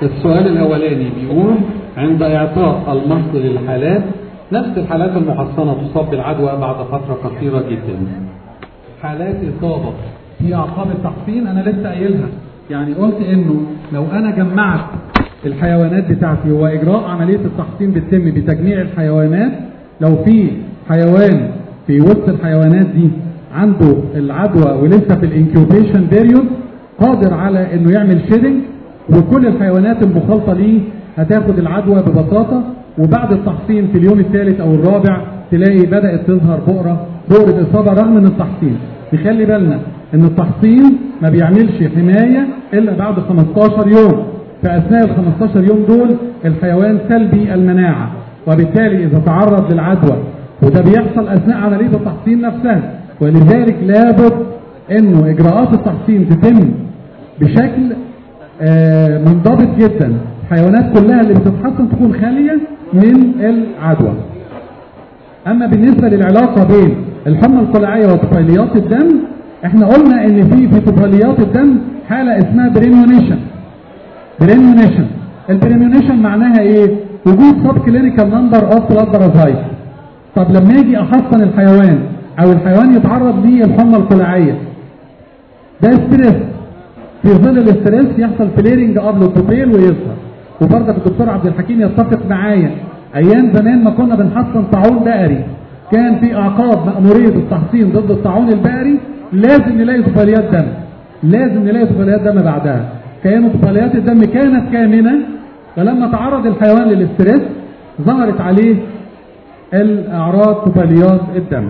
السؤال الأولاني بيقول عند إعطاء المصل للحالات نفس الحالات المحصنة تصاب بالعدوى بعد فترة قصيرة جدا حالات إصابة في أعقاب التحصين أنا لسه قايلها يعني قلت إنه لو أنا جمعت الحيوانات بتاعتي هو إجراء عملية التحصين بتتم بتجميع الحيوانات لو في حيوان في وسط الحيوانات دي عنده العدوى ولسه في الانكيوبيشن بيريود قادر على انه يعمل شيدنج وكل الحيوانات المخالطه ليه هتاخد العدوى ببساطه وبعد التحصين في اليوم الثالث او الرابع تلاقي بدات تظهر بؤره بؤره اصابه رغم من التحصين نخلي بالنا ان التحصين ما بيعملش حمايه الا بعد 15 يوم في اثناء ال 15 يوم دول الحيوان سلبي المناعه وبالتالي اذا تعرض للعدوى وده بيحصل اثناء عمليه التحصين نفسها ولذلك لابد انه اجراءات التحصين تتم بشكل آه منضبط جدا الحيوانات كلها اللي بتتحصن تكون خاليه من العدوى اما بالنسبه للعلاقه بين الحمى القلعيه وطفيليات الدم احنا قلنا ان في في طفيليات الدم حاله اسمها بريميونيشن بريميونيشن البريميونيشن معناها ايه وجود سب كلينيكال نمبر اوف بلاد بارازايت طب لما اجي احصن الحيوان او الحيوان يتعرض للحمى القلعيه ده ستريس في ظل الاستريس يحصل فليرنج قبل الطفيل ويظهر وبرضك الدكتور عبد الحكيم يتفق معايا ايام زمان ما كنا بنحصن طاعون بقري كان في اعقاب مأمورية التحصين ضد الطاعون البقري لازم نلاقي طفيليات دم لازم نلاقي طفيليات دم بعدها كانوا طفيليات الدم كانت كامنة فلما تعرض الحيوان للاستريس ظهرت عليه الاعراض طفيليات الدم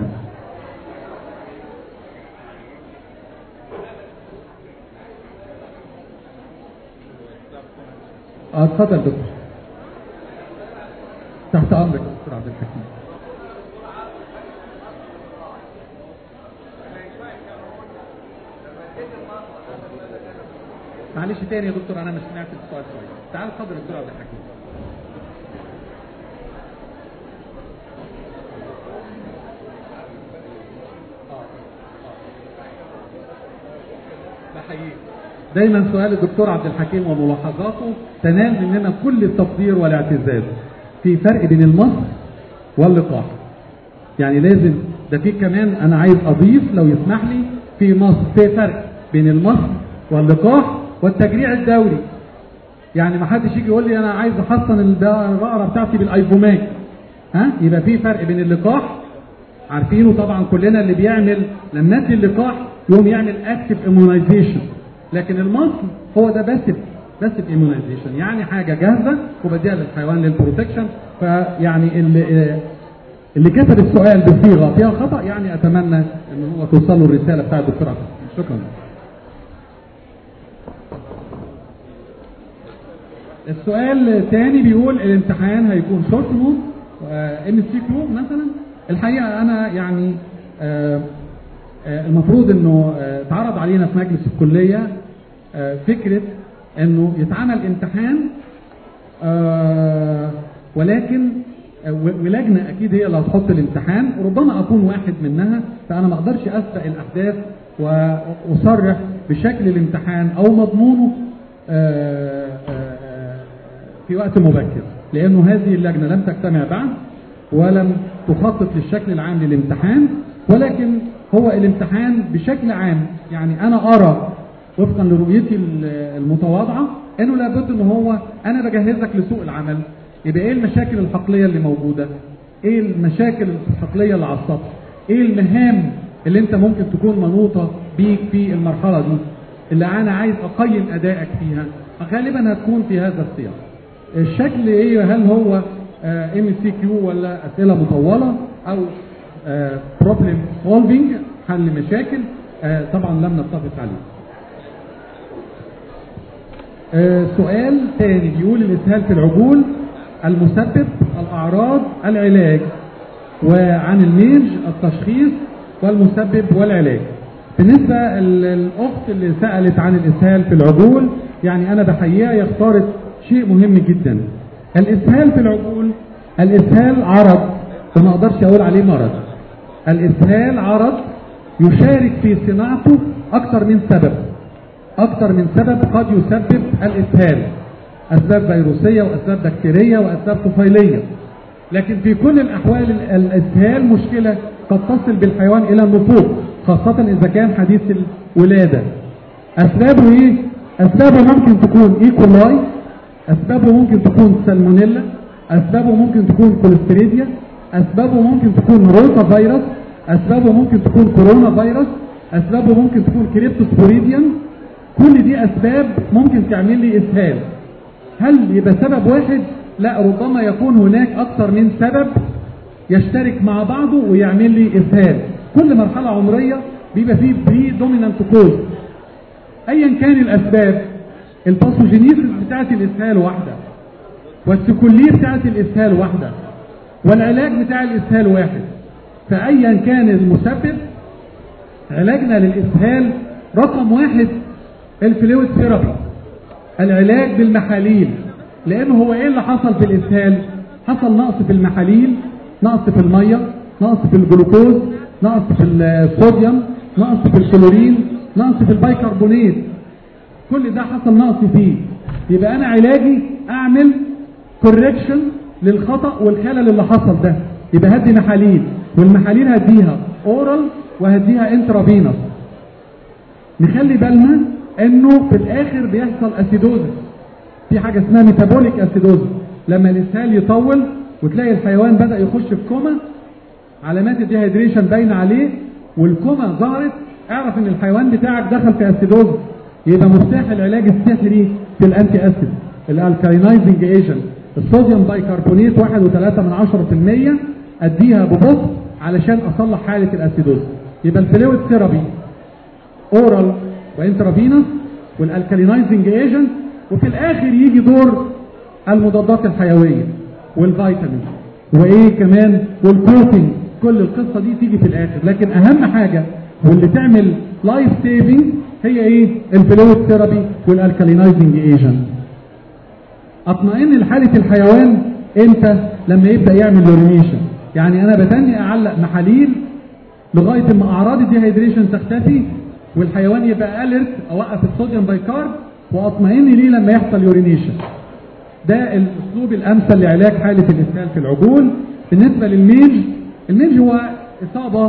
اه اتفضل دكتور تحت امرك دكتور عبد الحكيم معلش تاني يا دكتور انا مش سمعت السؤال كويس تعال اتفضل دكتور عبد الحكيم بحييك دايما سؤال الدكتور عبد الحكيم وملاحظاته تنال مننا كل التقدير والاعتزاز في فرق بين المصر واللقاح يعني لازم ده في كمان انا عايز اضيف لو يسمح لي في مصر في فرق بين المصر واللقاح والتجريع الدوري يعني ما حدش يجي يقول لي انا عايز احصن البقره بتاعتي بالايفوماك ها يبقى في فرق بين اللقاح عارفينه طبعا كلنا اللي بيعمل لما ندي اللقاح يقوم يعمل اكتف امونايزيشن لكن المصل هو ده باسف باسف ايمونايزيشن يعني حاجه جاهزه وبديها للحيوان للبروتكشن فيعني اللي اللي كتب السؤال بصيغه فيها خطا يعني اتمنى ان هو توصل له الرساله بتاعت الدكتور عبد شكرا السؤال الثاني بيقول الامتحان هيكون شورت مود ام سي كيو مثلا الحقيقه انا يعني آه المفروض انه اتعرض علينا في مجلس الكليه فكره انه يتعمل امتحان ولكن ولجنه اكيد هي اللي هتحط الامتحان وربما اكون واحد منها فانا ما اقدرش اسبق الاحداث واصرح بشكل الامتحان او مضمونه في وقت مبكر لانه هذه اللجنه لم تجتمع بعد ولم تخطط للشكل العام للامتحان ولكن هو الامتحان بشكل عام يعني انا ارى وفقا لرؤيتي المتواضعه انه لابد ان هو انا بجهزك لسوق العمل يبقى ايه المشاكل الحقليه اللي موجوده؟ ايه المشاكل الحقليه اللي على السطح؟ ايه المهام اللي انت ممكن تكون منوطه بيك في المرحله دي؟ اللي انا عايز اقيم ادائك فيها غالبا هتكون في هذا السياق. الشكل ايه هل هو ام سي كيو ولا اسئله مطوله او بروبلم سولفنج حل مشاكل آه طبعا لم نتفق عليه آه سؤال ثاني بيقول الاسهال في العجول المسبب الاعراض العلاج وعن الميج التشخيص والمسبب والعلاج بالنسبة للأخت اللي سألت عن الإسهال في العجول يعني أنا بحييها هي اختارت شيء مهم جدا الإسهال في العجول الإسهال عرض وما أقدرش أقول عليه مرض الإسهال عرض يشارك في صناعته أكثر من سبب أكثر من سبب قد يسبب الإسهال اسباب فيروسيه واسباب بكتيريه واسباب طفيليه لكن في كل الاحوال ال- الاسهال مشكله قد تصل بالحيوان الى النفوق خاصه اذا كان حديث الولاده اسبابه ايه اسبابه ممكن تكون ايكولاي اسبابه ممكن تكون سالمونيلا اسبابه ممكن تكون كوليستريديا اسبابه ممكن تكون روتا فيروس اسبابه ممكن تكون كورونا فيروس اسبابه ممكن تكون كريبتوسبوريديان كل دي اسباب ممكن تعمل لي اسهال هل يبقى سبب واحد لا ربما يكون هناك اكثر من سبب يشترك مع بعضه ويعمل لي اسهال كل مرحله عمريه بيبقى فيه بري دومينانت كوز ايا كان الاسباب الباثوجينيسيس بتاعت الاسهال واحده والسكوليه بتاعت الاسهال واحده والعلاج بتاع الاسهال واحد فايا كان المسبب علاجنا للاسهال رقم واحد الفلويد ثيرابي العلاج بالمحاليل لانه هو ايه اللي حصل في الاسهال حصل نقص في المحاليل نقص في الميه نقص في الجلوكوز نقص في الصوديوم نقص في الكلورين نقص في البيكربونات كل ده حصل نقص فيه يبقى انا علاجي اعمل كوركشن للخطا والخلل اللي حصل ده يبقى هدي محاليل والمحاليل هديها اورال وهديها انترافينوس نخلي بالنا انه في الاخر بيحصل اسيدوزس في حاجه اسمها ميتابوليك اسيدوزس لما الاسهال يطول وتلاقي الحيوان بدا يخش في كوما علامات الديهيدريشن باينه عليه والكوما ظهرت اعرف ان الحيوان بتاعك دخل في اسيدوزس يبقى مفتاح العلاج السحري في الانتي اسيد الالكالينايزنج ايجنت الصوديوم بايكربونات 1.3 من 10% اديها ببطء علشان اصلح حاله الاسيدوزس يبقى الفلويد ثيرابي اورال وانترافينوس والالكالينايزنج ايجنت وفي الاخر يجي دور المضادات الحيويه والفيتامين وايه كمان والكوتنج كل القصه دي تيجي في الاخر لكن اهم حاجه واللي تعمل لايف سيفنج هي ايه الفلويد ثيرابي والالكالينايزنج ايجنت اطمئن لحاله الحيوان امتى لما يبدا يعمل يورينيشن يعني انا بتني اعلق محاليل لغايه ما اعراض الديهيدريشن تختفي والحيوان يبقى اليرت اوقف الصوديوم بايكارب واطمئن ليه لما يحصل يورينيشن ده الاسلوب الامثل لعلاج حاله الاسهال في العجول بالنسبه للميج الميج هو اصابه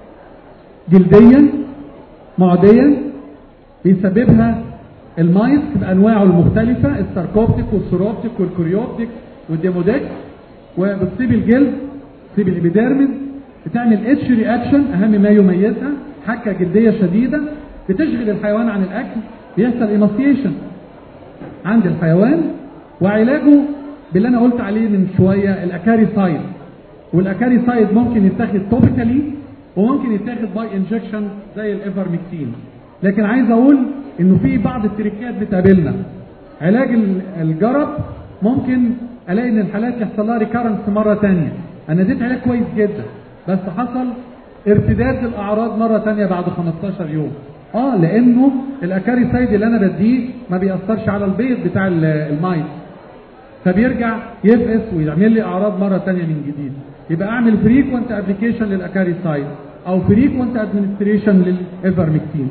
جلديا معديا بيسببها المايس بانواعه المختلفه الساركوبتيك والسوروبتيك والكوريوبتيك والديموديك وبتصيب الجلد بتصيب الابيديرمس بتعمل اتش رياكشن اهم ما يميزها حكه جلديه شديده بتشغل الحيوان عن الاكل بيحصل ايماسيشن عند الحيوان وعلاجه باللي انا قلت عليه من شويه الاكاريسايد والاكاريسايد ممكن يتاخد توبيكالي وممكن يتاخد باي انجكشن زي الافرمكتين لكن عايز اقول انه في بعض التريكات بتقابلنا علاج ال- الجرب ممكن الاقي ان الحالات يحصل لها ريكارنس مره ثانيه انا اديت علاج كويس جدا بس حصل ارتداد الاعراض مره ثانيه بعد 15 يوم اه لانه الاكاريسايد اللي انا بديه ما بيأثرش على البيض بتاع ال- المايس فبيرجع يفقس ويعمل لي اعراض مره ثانيه من جديد يبقى اعمل فريكوانت ابلكيشن للاكاريسايد او فريكوانت ادمنستريشن للافرمكتين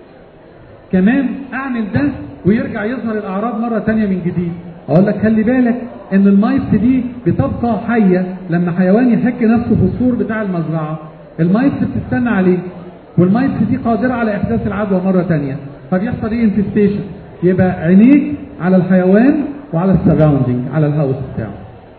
كمان اعمل ده ويرجع يظهر الاعراض مره تانية من جديد اقول لك خلي بالك ان المايس دي بتبقى حيه لما حيوان يحك نفسه في السور بتاع المزرعه المايس بتستنى عليه والمايس دي قادره على احداث العدوى مره تانية فبيحصل ايه انفستيشن يبقى عينيك على الحيوان وعلى السراوندينج على الهاوس بتاعه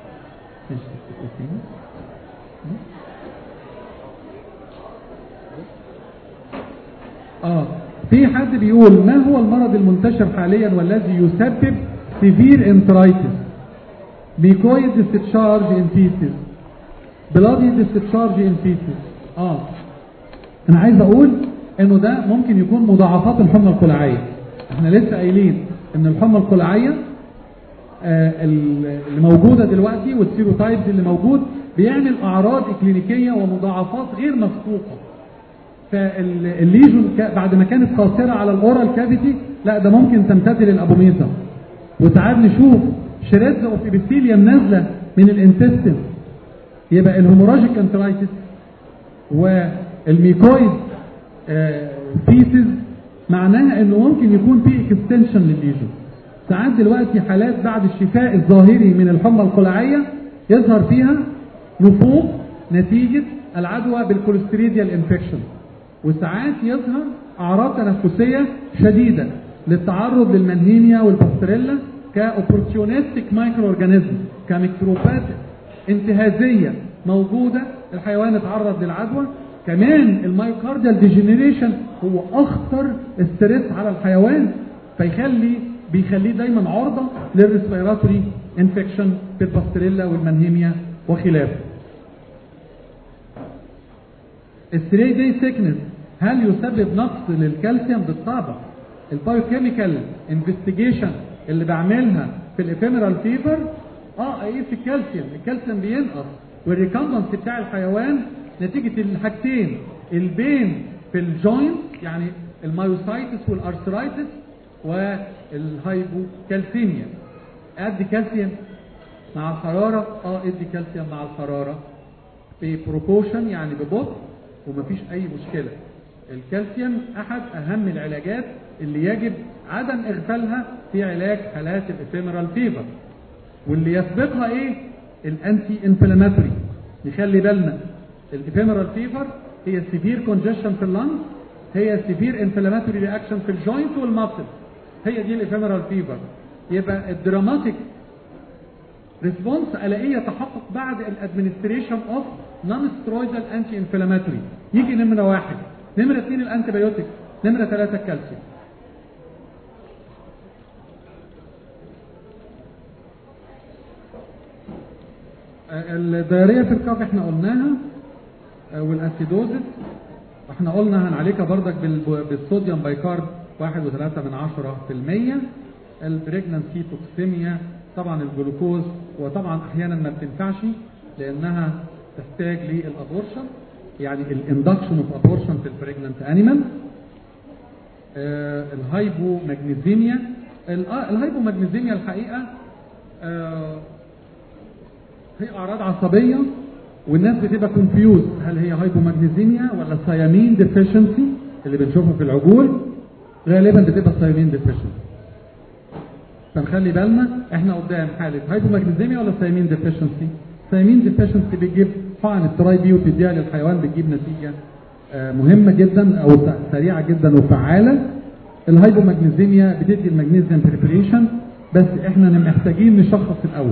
اه في حد بيقول ما هو المرض المنتشر حاليا والذي يسبب سيفير انترايتس ميكويد ديستشارج ان فيسز بلادي ديستشارج ان فيسز اه انا عايز اقول انه ده ممكن يكون مضاعفات الحمى القلعيه احنا لسه قايلين ان الحمى القلعيه آه، اللي موجوده دلوقتي والسيروتايبز اللي موجود بيعمل اعراض اكلينيكيه ومضاعفات غير مسبوقه فالليجون كا- بعد ما كانت قاصره على الاورال كافيتي لا ده ممكن تمتد للابوميزا وساعات نشوف شريدز اوف ابيثيليوم نازله من الانتستين يبقى الهيموراجيك انترايتس والميكويد فيسز معناها انه ممكن يكون في اكستنشن للليجون ساعات دلوقتي حالات بعد الشفاء الظاهري من الحمى القلعيه يظهر فيها نفوق نتيجه العدوى بالكوليستريديال انفكشن وساعات يظهر اعراض تنفسيه شديده للتعرض للمنهينيا والباستريلا كاوبورتيونستيك مايكرو اورجانيزم كميكروبات انتهازيه موجوده الحيوان اتعرض للعدوى كمان المايوكارديال ديجنريشن هو اخطر ستريس على الحيوان فيخلي بيخليه دايما عرضه للريسبيراتوري انفكشن بالباستريلا والمنهيميا وخلافه الثري داي سيكنس هل يسبب نقص للكالسيوم بالطبع البايوكيميكال انفستيجيشن اللي بعملها في الافيمرال فيبر اه اقيس الكالسيوم الكالسيوم بينقص والريكمبنس بتاع الحيوان نتيجه الحاجتين البين في الجوينت يعني المايوسايتس والارثرايتس والهايبوكالسيميا ادي كالسيوم مع الحراره اه ادي كالسيوم مع الحراره ببروبوشن يعني ببطء ومفيش اي مشكله الكالسيوم احد اهم العلاجات اللي يجب عدم اغفالها في علاج حالات الافيمرال فيفر واللي يسبقها ايه الانتي انفلاماتوري نخلي بالنا الافيمرال فيفر هي سيفير كونجشن في اللنج هي سيفير انفلاماتوري رياكشن في الجوينت والماسل هي دي الافيمرال فيفر يبقى الدراماتيك ريسبونس الاقيه يتحقق بعد الادمنستريشن اوف نون سترويدال انتي انفلاماتوري يجي نمره واحد نمره اثنين الانتي بايوتيك نمره ثلاثه الكالسيوم الدياريه في الكف احنا قلناها والاسيدوزس احنا قلنا هنعالجها بردك بالصوديوم بايكارب واحد وثلاثة من عشرة في المية البريجنانسي توكسيميا طبعا الجلوكوز وطبعا احيانا ما بتنفعش لانها تحتاج للابورشن يعني الاندكشن اوف ابورشن في البريجنانت انيمال آه الهايبو ماجنيزيميا الهايبو ماجنيزيميا الحقيقه آه هي اعراض عصبيه والناس بتبقى كونفيوز هل هي هايبوماجنيزيميا ولا سيامين ديفيشنسي اللي بنشوفه في العجول غالبا بتبقى سيامين ديفيشنسي فنخلي بالنا احنا قدام حاله هايبوماجنيزيميا ولا سيامين ديفيشنسي سيامين ديفيشنسي بتجيب حقن التراي بي وتديها للحيوان بتجيب نتيجه مهمه جدا او سريعه جدا وفعاله الهايبوماجنيزيميا بتدي المغنيسيوم بريبريشن بس احنا محتاجين نشخص الاول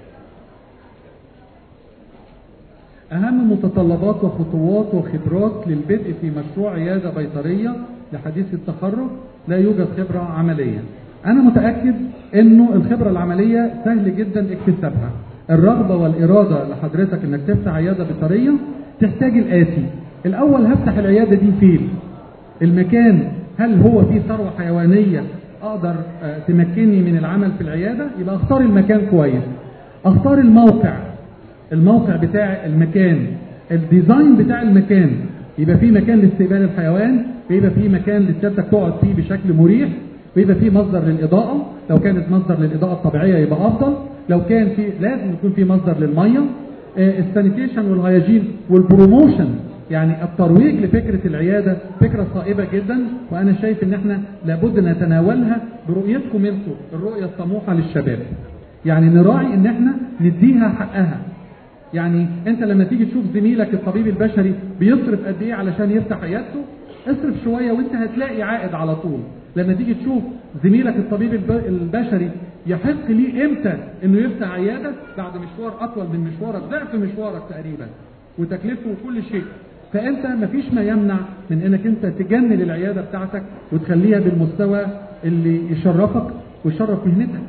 أهم متطلبات وخطوات وخبرات للبدء في مشروع عيادة بيطرية لحديث التخرج لا يوجد خبرة عملية. أنا متأكد إنه الخبرة العملية سهل جدا اكتسابها. الرغبة والإرادة لحضرتك إنك تفتح عيادة بيطرية تحتاج الآتي. الأول هفتح العيادة دي فين؟ المكان هل هو فيه ثروة حيوانية أقدر تمكنني من العمل في العيادة؟ يبقى أختار المكان كويس. أختار الموقع الموقع بتاع المكان الديزاين بتاع المكان يبقى في مكان لاستقبال الحيوان ويبقى في مكان لسيادتك تقعد فيه بشكل مريح ويبقى في مصدر للاضاءه لو كانت مصدر للاضاءه الطبيعيه يبقى افضل لو كان في لازم يكون في مصدر للميه السانيتيشن والهيجين والبروموشن يعني الترويج لفكره العياده فكره صائبه جدا وانا شايف ان احنا لابد نتناولها برؤيتكم انتم الرؤيه الطموحه للشباب يعني نراعي ان احنا نديها حقها يعني انت لما تيجي تشوف زميلك الطبيب البشري بيصرف قد ايه علشان يفتح عيادته اصرف شويه وانت هتلاقي عائد على طول لما تيجي تشوف زميلك الطبيب البشري يحق ليه امتى انه يفتح عياده بعد مشوار اطول من مشوارك ضعف مشوارك تقريبا وتكلفته وكل شيء فانت مفيش ما يمنع من انك انت تجنن العياده بتاعتك وتخليها بالمستوى اللي يشرفك ويشرف مهنتك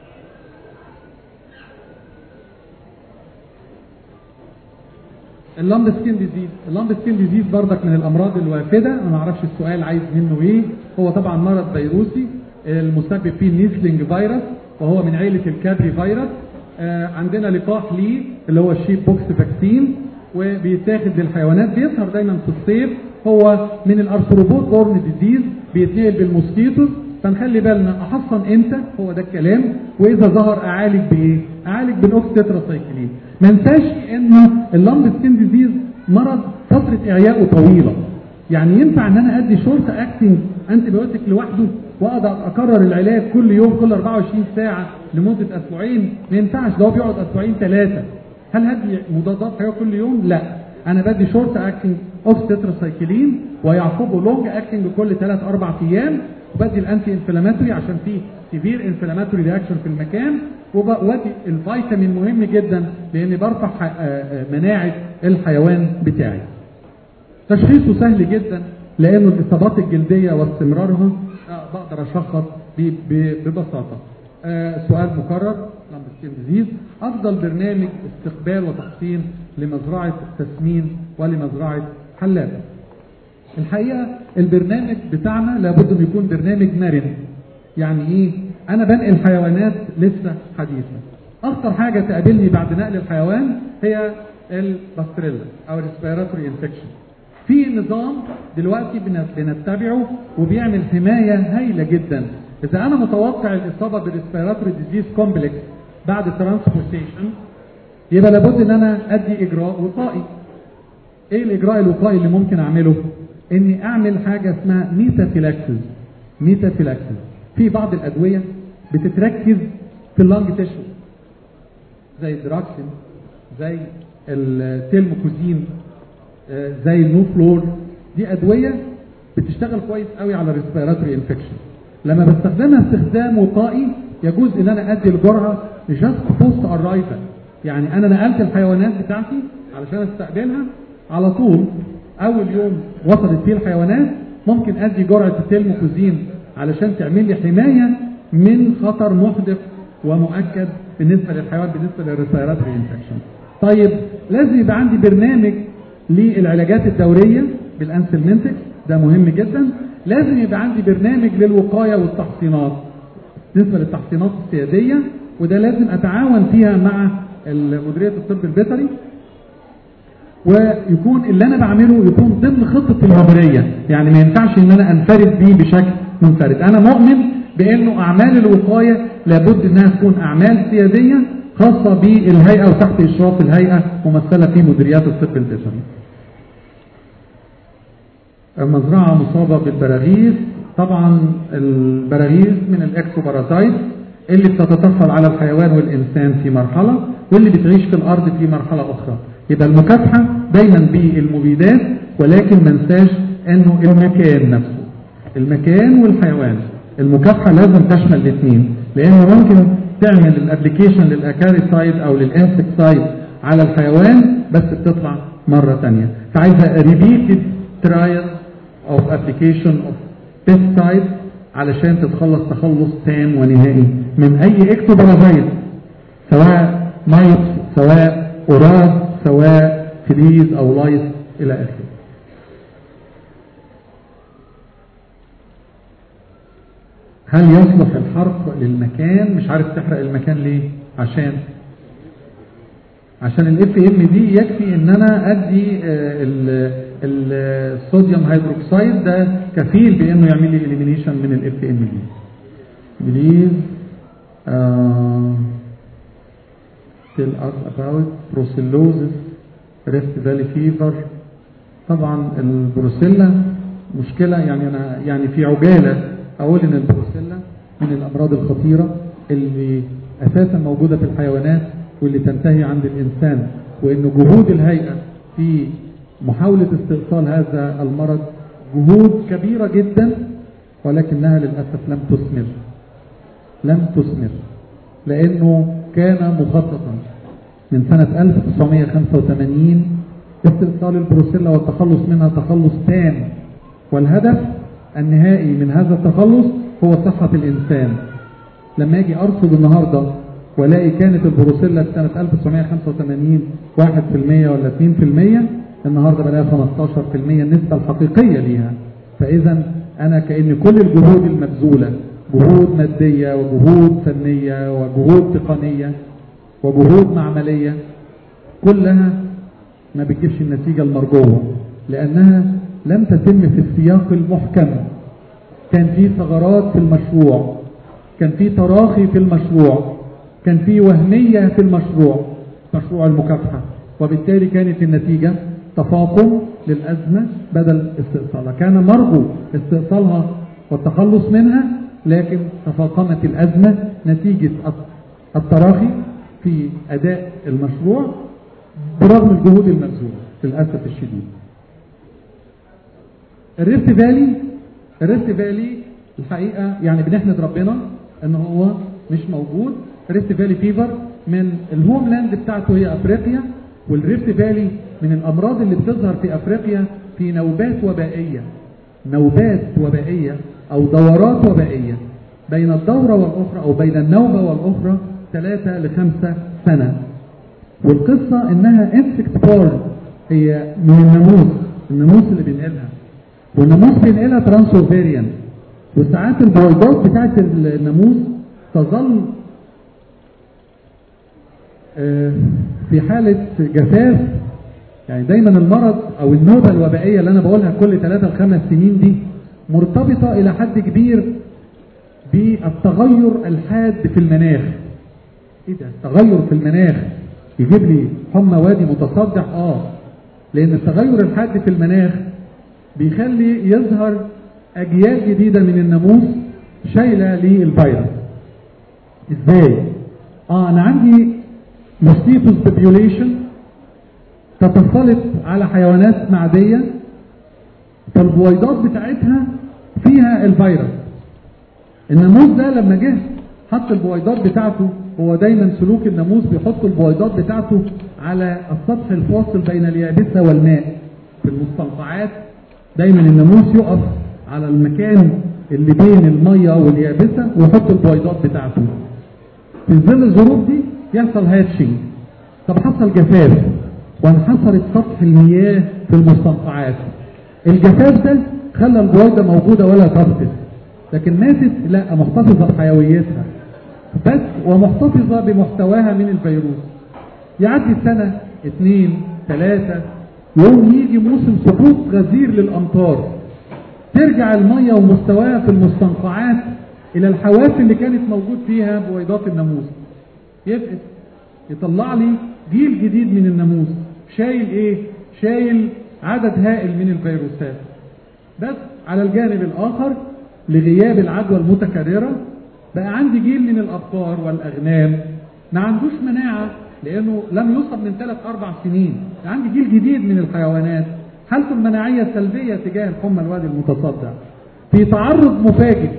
اللامب سكين ديزيز اللامب سكين ديزيز بردك من الامراض الوافده انا ما اعرفش السؤال عايز منه ايه هو طبعا مرض فيروسي المسبب فيه نيسلينج فيروس وهو من عيله الكابري فيروس آه عندنا لقاح ليه اللي هو الشيب بوكس فاكسين وبيتاخد للحيوانات بيظهر دايما في الصيف هو من الارثروبود بورن ديزيز بيتنقل بالموسكيتوز فنخلي بالنا احصن امتى هو ده الكلام واذا ظهر اعالج بايه؟ اعالج بالاوكس تتراسايكلين ما انساش انه اللامب سكين ديزيز مرض فتره اعيائه طويله يعني ينفع ان انا ادي شورت اكتنج انتي بايوتيك لوحده واقدر اكرر العلاج كل يوم كل 24 ساعه لمده اسبوعين ما ينفعش ده هو بيقعد اسبوعين ثلاثه هل هدي مضادات حيويه كل يوم؟ لا انا بدي شورت اكتنج اوف تتراسايكلين ويعقبه لونج اكتنج كل 3 4 ايام وبدي الانتي انفلاماتوري عشان في سيفير انفلاماتوري رياكشن في المكان وبدي الفيتامين مهم جدا لاني برفع مناعه الحيوان بتاعي. تشخيصه سهل جدا لانه الاصابات الجلديه واستمرارها بقدر اشخص ببساطه. آه سؤال مكرر لامبستين ديزيز افضل برنامج استقبال وتحصين لمزرعه تسمين ولمزرعه حلاب. الحقيقه البرنامج بتاعنا لابد ان يكون برنامج مرن. يعني ايه؟ انا بنقل حيوانات لسه حديثه. اخطر حاجه تقابلني بعد نقل الحيوان هي الباستريلا او الريسبيراتوري انفكشن. في نظام دلوقتي بنتبعه وبيعمل حمايه هايله جدا اذا انا متوقع الاصابه بالريسبيراتوري ديزيز كومبلكس بعد الترانسبورتيشن يبقى لابد ان انا ادي اجراء وقائي ايه الاجراء الوقائي اللي ممكن اعمله اني اعمل حاجه اسمها ميتافيلاكسيس ميتافيلاكسيس في بعض الادويه بتتركز في اللانج تيشو زي الدراكسين زي التيلموكوزين زي النوفلور دي ادويه بتشتغل كويس قوي على الريسبيراتوري انفكشن لما بستخدمها استخدام وقائي يجوز ان انا ادي الجرعه جاست بوست ارايفل يعني انا نقلت الحيوانات بتاعتي علشان استقبلها على طول اول يوم وصلت فيه الحيوانات ممكن ادي جرعه التلموكوزين علشان تعمل لي حمايه من خطر محدث ومؤكد بالنسبه للحيوان بالنسبه للريسبيراتوري انفكشن طيب لازم يبقى عندي برنامج للعلاجات الدوريه بالانسلمنتكس ده مهم جدا لازم يبقى عندي برنامج للوقايه والتحصينات بالنسبه للتحصينات السياديه وده لازم اتعاون فيها مع مديريه الطب البيطري ويكون اللي انا بعمله يكون ضمن خطه المديريه يعني ما ينفعش ان انا انفرد بيه بشكل منفرد انا مؤمن بانه اعمال الوقايه لابد انها تكون اعمال سياديه خاصه بالهيئه وتحت اشراف الهيئه ممثله في مديريات الطب البيطري مزرعة مصابة بالبراغيث طبعا البراغيث من الاكسوبارازايت اللي بتتطفل على الحيوان والإنسان في مرحلة واللي بتعيش في الأرض في مرحلة أخرى يبقى المكافحة دايما بالمبيدات ولكن ما ننساش انه المكان نفسه المكان والحيوان المكافحة لازم تشمل الاثنين لانه ممكن تعمل الابلكيشن للاكاريسايد او للانسكتسايد على الحيوان بس بتطلع مرة ثانيه فعايزة ريبيتد ترايل of application of pesticide علشان تتخلص تخلص تام ونهائي من اي اكتوبرازايت سواء مايت سواء اوراد سواء فليز او لايس الى اخره هل يصلح الحرق للمكان مش عارف تحرق المكان ليه عشان عشان الاف ام دي يكفي ان انا ادي الصوديوم هيدروكسيد ده كفيل بانه يعمل لي اليمينيشن من الاف ام دي بليز tell us about brucellosis rift valley fever طبعا البروسيلا مشكلة يعني أنا يعني في عجالة أقول إن البروسيلا من الأمراض الخطيرة اللي أساسا موجودة في الحيوانات واللي تنتهي عند الإنسان وإن جهود الهيئة في محاولة استئصال هذا المرض جهود كبيرة جدا ولكنها للأسف لم تثمر لم تثمر لأنه كان مخططا من سنة 1985 استئصال البروسيلا والتخلص منها تخلص تام والهدف النهائي من هذا التخلص هو صحة الإنسان لما أجي أرصد النهاردة والاقي كانت البروسيلا في سنة 1985 1% ولا 2% النهارده بلاقيها 15% النسبة الحقيقية ليها فإذا أنا كأن كل الجهود المبذولة جهود مادية وجهود فنية وجهود تقنية وجهود معملية كلها ما بتجيبش النتيجة المرجوة لأنها لم تتم في السياق المحكم كان في ثغرات في المشروع كان في تراخي في المشروع كان في وهمية في المشروع مشروع المكافحة وبالتالي كانت النتيجة تفاقم للأزمة بدل استئصالها كان مرجو استئصالها والتخلص منها لكن تفاقمت الأزمة نتيجة التراخي في أداء المشروع برغم الجهود المبذولة للأسف الشديد الريفت فالي الريفت فالي الحقيقة يعني بنحمد ربنا ان هو مش موجود ريفت فالي فيفر من الهوم لاند بتاعته هي افريقيا والريفت فالي من الامراض اللي بتظهر في افريقيا في نوبات وبائية نوبات وبائية او دورات وبائية بين الدورة والاخرى او بين النوبة والاخرى ثلاثة لخمسة سنة والقصة انها انسكت بورن هي من الناموس الناموس اللي بينقلها والناموس بينقلها ترانسوفيريان وساعات البويضات بتاعت الناموس تظل في حالة جفاف يعني دايما المرض او النوبة الوبائية اللي انا بقولها كل 3 ل 5 سنين دي مرتبطة الى حد كبير بالتغير الحاد في المناخ ايه ده تغير في المناخ يجيب لي حمى وادي متصدع اه لان التغير الحاد في المناخ بيخلي يظهر اجيال جديدة من الناموس شايلة للفيروس ازاي اه انا عندي موسكيتوس بوبيوليشن تتسلط على حيوانات معدية فالبويضات بتاعتها فيها الفيروس الناموس ده لما جه حط البويضات بتاعته هو دايما سلوك الناموس بيحط البويضات بتاعته على السطح الفاصل بين اليابسة والماء في المستنقعات دايما الناموس يقف على المكان اللي بين المية واليابسة ويحط البويضات بتاعته في ظل الظروف دي يحصل هاتشنج طب حصل جفاف وانحصرت سطح المياه في المستنقعات الجفاف ده خلى البويضة موجودة ولا تفقد لكن ماتت لا محتفظة بحيويتها بس ومحتفظة بمحتواها من الفيروس يعدي سنة اثنين ثلاثة يوم يجي موسم سقوط غزير للأمطار ترجع المية ومستواها في المستنقعات إلى الحواف اللي كانت موجود فيها بويضات الناموس يفقد يطلع لي جيل جديد من الناموس شايل ايه شايل عدد هائل من الفيروسات بس على الجانب الآخر لغياب العدوى المتكررة بقى عندي جيل من الأبقار والأغنام ما عندوش مناعة لأنه لم يصب من ثلاث أربع سنين عندي جيل جديد من الحيوانات حالته المناعية سلبية تجاه الحمى الوادي المتصدع في تعرض مفاجئ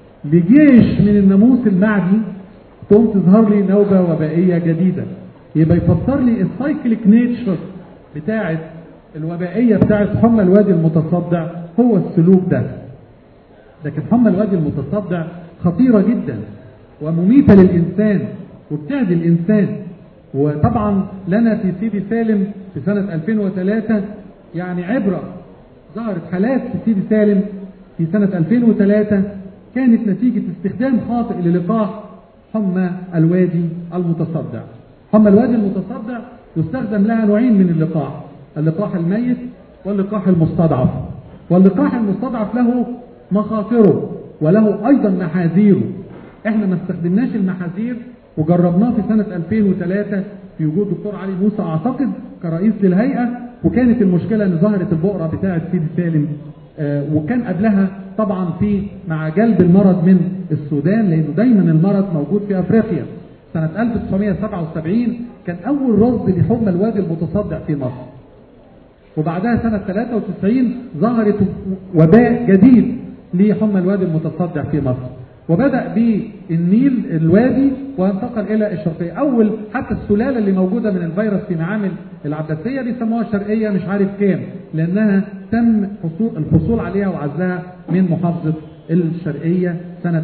لجيش من الناموس المعدي تقوم تظهر لي نوبة وبائية جديدة يبقى يفسر لي السايكليك نيتشر بتاعة الوبائية بتاعة حمى الوادي المتصدع هو السلوك ده لكن حمى الوادي المتصدع خطيرة جدا ومميتة للإنسان وبتعدي الإنسان وطبعا لنا في سيدي سالم في سنة 2003 يعني عبرة ظهرت حالات في سيدي سالم في سنة 2003 كانت نتيجة استخدام خاطئ للقاح حمى الوادي المتصدع حمى الوادي المتصدع يستخدم لها نوعين من اللقاح اللقاح الميت واللقاح المستضعف واللقاح المستضعف له مخاطره وله ايضا محاذيره احنا ما استخدمناش المحاذير وجربناه في سنة 2003 في وجود دكتور علي موسى اعتقد كرئيس للهيئة وكانت المشكلة ان ظهرت البقرة بتاعة سيدي سالم آه وكان قبلها طبعا في مع جلب المرض من السودان لانه دايما المرض موجود في افريقيا سنة 1977 كان اول رصد لحمى الوادي المتصدع في مصر وبعدها سنة 93 ظهرت وباء جديد لحمى الوادي المتصدع في مصر وبدأ بالنيل الوادي وانتقل إلى الشرقية أول حتى السلالة اللي موجودة من الفيروس في معامل العباسية بيسموها الشرقية مش عارف كام لأنها تم حصول الحصول عليها وعزلها من محافظة الشرقية سنة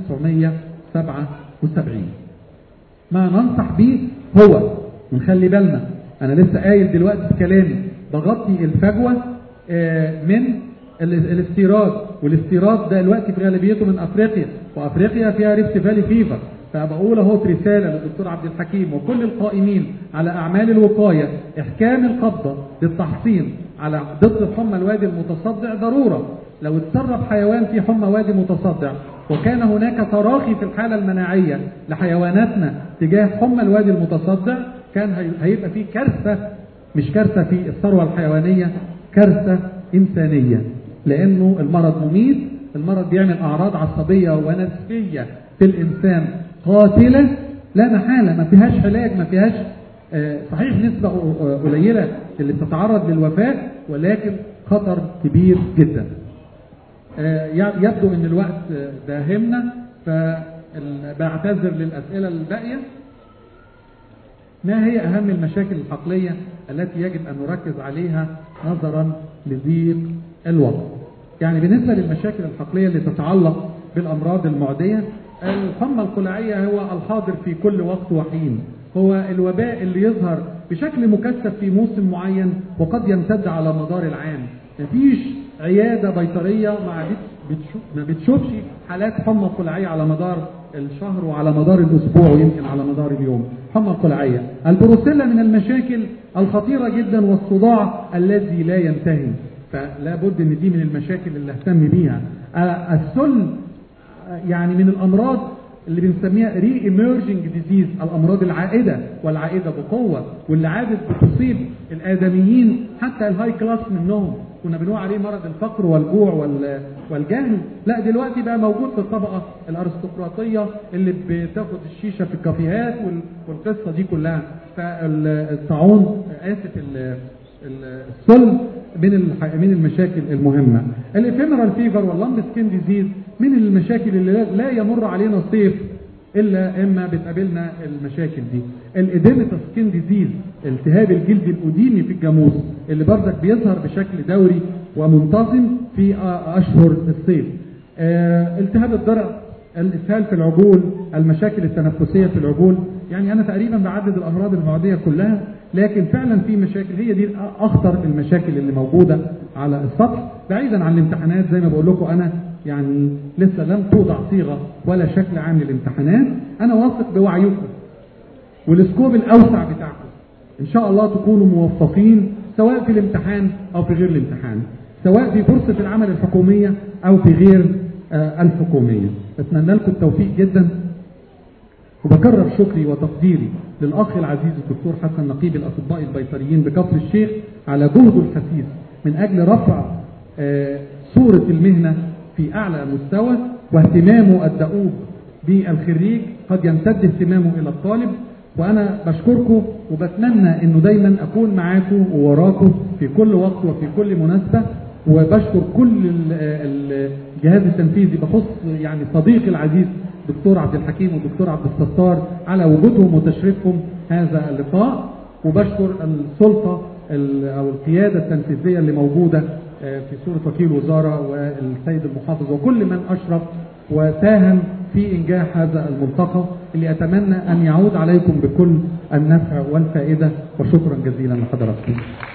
1977 ما ننصح به هو ونخلي بالنا أنا لسه قايل دلوقتي في كلامي بغطي الفجوة من الاستيراد والاستيراد ده دلوقتي في غالبيته من افريقيا وافريقيا فيها ريفت فالي فيفر فبقول اهو رساله للدكتور عبد الحكيم وكل القائمين على اعمال الوقايه احكام القبضه للتحصين على ضد الحمى الوادي المتصدع ضروره لو اتصرف حيوان في حمى وادي متصدع وكان هناك تراخي في الحاله المناعيه لحيواناتنا تجاه حمى الوادي المتصدع كان هيبقى في كارثه مش كارثة في الثروة الحيوانية كارثة إنسانية لأنه المرض مميت المرض بيعمل أعراض عصبية ونفسية في الإنسان قاتلة لا محالة ما فيهاش علاج ما فيهاش آه، صحيح نسبة آه، قليلة اللي بتتعرض للوفاة ولكن خطر كبير جدا آه، يبدو ان الوقت آه، داهمنا فبعتذر للأسئلة الباقية ما هي أهم المشاكل الحقلية التي يجب أن نركز عليها نظرا لضيق الوقت يعني بالنسبة للمشاكل الحقلية اللي تتعلق بالأمراض المعدية الحمى القلعية هو الحاضر في كل وقت وحين هو الوباء اللي يظهر بشكل مكثف في موسم معين وقد يمتد على مدار العام مفيش عيادة بيطرية ما بتشوف ما بتشوفش حالات حمى قلعية على مدار الشهر وعلى مدار الأسبوع ويمكن على مدار اليوم حمى قلعية البروسيلا من المشاكل الخطيرة جدا والصداع الذي لا ينتهي فلا بد ان دي من المشاكل اللي اهتم بيها آه، السل يعني من الامراض اللي بنسميها ري ايمرجنج ديزيز الامراض العائده والعائده بقوه واللي عادت بتصيب الادميين حتى الهاي كلاس منهم كنا بنقول عليه مرض الفقر والجوع وال- والجهل لا دلوقتي بقى موجود في الطبقه الارستقراطيه اللي بتاخد الشيشه في الكافيهات وال- والقصه دي كلها فالطاعون اسف ال- ال- السل من الح- من المشاكل المهمه الافيمرال فيفر واللمب سكين ديزيز من المشاكل اللي لا- لا يمر علينا صيف الا اما بتقابلنا المشاكل دي الاديمتا سكين ديزيز التهاب الجلد الاديمي في الجاموس اللي برضك بيظهر بشكل دوري ومنتظم في آه، اشهر الصيف آه، التهاب الضرع الاسهال في العجول المشاكل التنفسيه في العجول يعني انا تقريبا بعدد الامراض المعديه كلها لكن فعلا في مشاكل هي دي اخطر المشاكل اللي موجوده على السطح بعيدا عن الامتحانات زي ما بقول لكم انا يعني لسه لم توضع صيغه ولا شكل عام للامتحانات انا واثق بوعيكم والسكوب الاوسع بتاعكم ان شاء الله تكونوا موفقين سواء في الامتحان او في غير الامتحان سواء في فرصه العمل الحكوميه او في غير آه، الحكوميه اتمنى لكم التوفيق جدا وبكرر شكري وتقديري للأخ العزيز الدكتور حسن نقيب الأطباء البيطريين بكفر الشيخ على جهده الخسيس من أجل رفع آه، صورة المهنة في أعلى مستوى واهتمامه الدؤوب بالخريج قد يمتد اهتمامه إلى الطالب وأنا بشكركم وبتمنى إنه دايما أكون معاكم ووراكم في كل وقت وفي كل مناسبة وبشكر كل ال- ال- الجهاز التنفيذي بخص يعني صديقي العزيز دكتور عبد الحكيم والدكتور عبد الستار على وجودهم وتشريفهم هذا اللقاء وبشكر السلطة ال- أو القيادة التنفيذية اللي موجودة آه، في صورة وكيل وزارة والسيد المحافظ وكل من أشرف وساهم في إنجاح هذا الملتقى اللي أتمنى أن يعود عليكم بكل النفع والفائدة وشكرا جزيلا لحضراتكم